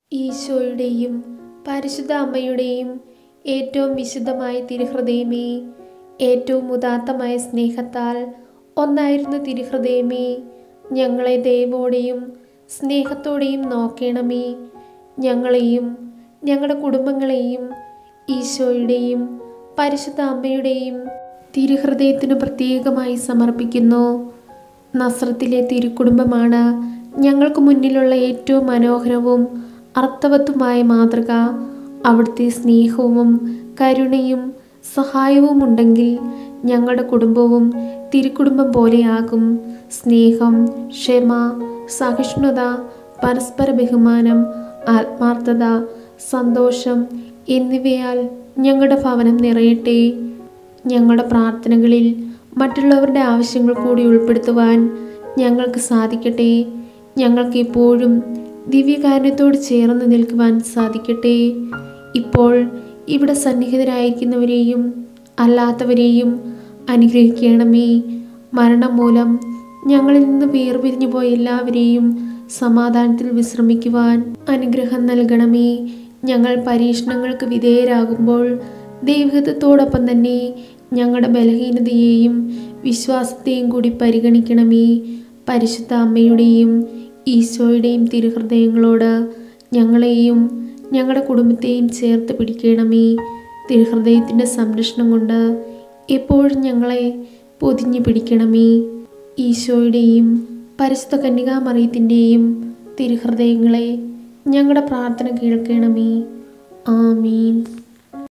ഈശോയുടെയും പരിശുദ്ധ അമ്മയുടെയും ഏറ്റവും വിശുദ്ധമായ തിരുഹൃദയമേ ഏറ്റവും ഉദാത്തമായ സ്നേഹത്താൽ ഒന്നായിരുന്ന തിരുഹൃദയമേ ഞങ്ങളെ ദയവോടെയും സ്നേഹത്തോടെയും നോക്കണമേ ഞങ്ങളെയും ഞങ്ങളുടെ കുടുംബങ്ങളെയും ഈശോയുടെയും പരിശുദ്ധ അമ്മയുടെയും തിരുഹൃദയത്തിനു പ്രത്യേകമായി സമർപ്പിക്കുന്നു നസ്രത്തിലെ തിരുക്കുടുംബമാണ് ഞങ്ങൾക്ക് മുന്നിലുള്ള ഏറ്റവും മനോഹരവും അർത്ഥവത്തുമായ മാതൃക അവിടുത്തെ സ്നേഹവും കരുണയും സഹായവും ഉണ്ടെങ്കിൽ ഞങ്ങളുടെ കുടുംബവും തിരുക്കുടുംബം പോലെയാകും സ്നേഹം ക്ഷമ സഹിഷ്ണുത പരസ്പര ബഹുമാനം ആത്മാർത്ഥത സന്തോഷം എന്നിവയാൽ ഞങ്ങളുടെ ഭവനം നിറയട്ടെ ഞങ്ങളുടെ പ്രാർത്ഥനകളിൽ മറ്റുള്ളവരുടെ ആവശ്യങ്ങൾ കൂടി ഉൾപ്പെടുത്തുവാൻ ഞങ്ങൾക്ക് സാധിക്കട്ടെ ഞങ്ങൾക്ക് എപ്പോഴും ദിവ്യകാരുണ്യത്തോട് ചേർന്ന് നിൽക്കുവാൻ സാധിക്കട്ടെ ഇപ്പോൾ ഇവിടെ സന്നിഹിതരായിരിക്കുന്നവരെയും അല്ലാത്തവരെയും അനുഗ്രഹിക്കണമേ മരണം മൂലം ഞങ്ങളിൽ നിന്ന് വേർപിരിഞ്ഞു പോയ എല്ലാവരെയും സമാധാനത്തിൽ വിശ്രമിക്കുവാൻ അനുഗ്രഹം നൽകണമേ ഞങ്ങൾ പരീക്ഷണങ്ങൾക്ക് വിധേയരാകുമ്പോൾ ദൈവഹിതത്തോടൊപ്പം തന്നെ ഞങ്ങളുടെ ബലഹീനതയെയും വിശ്വാസത്തെയും കൂടി പരിഗണിക്കണമേ പരിശുദ്ധ അമ്മയുടെയും ഈശോയുടെയും തിരുഹൃദയങ്ങളോട് ഞങ്ങളെയും ഞങ്ങളുടെ കുടുംബത്തെയും ചേർത്ത് പിടിക്കണമേ തിരുഹൃദയത്തിൻ്റെ സംരക്ഷണം കൊണ്ട് എപ്പോഴും ഞങ്ങളെ പൊതിഞ്ഞു പിടിക്കണമേ ഈശോയുടെയും പരിശുദ്ധ കന്യകാമറിയത്തിൻ്റെയും തിരുഹൃദയങ്ങളെ ഞങ്ങളുടെ പ്രാർത്ഥന കേൾക്കണമേ ആമീൻ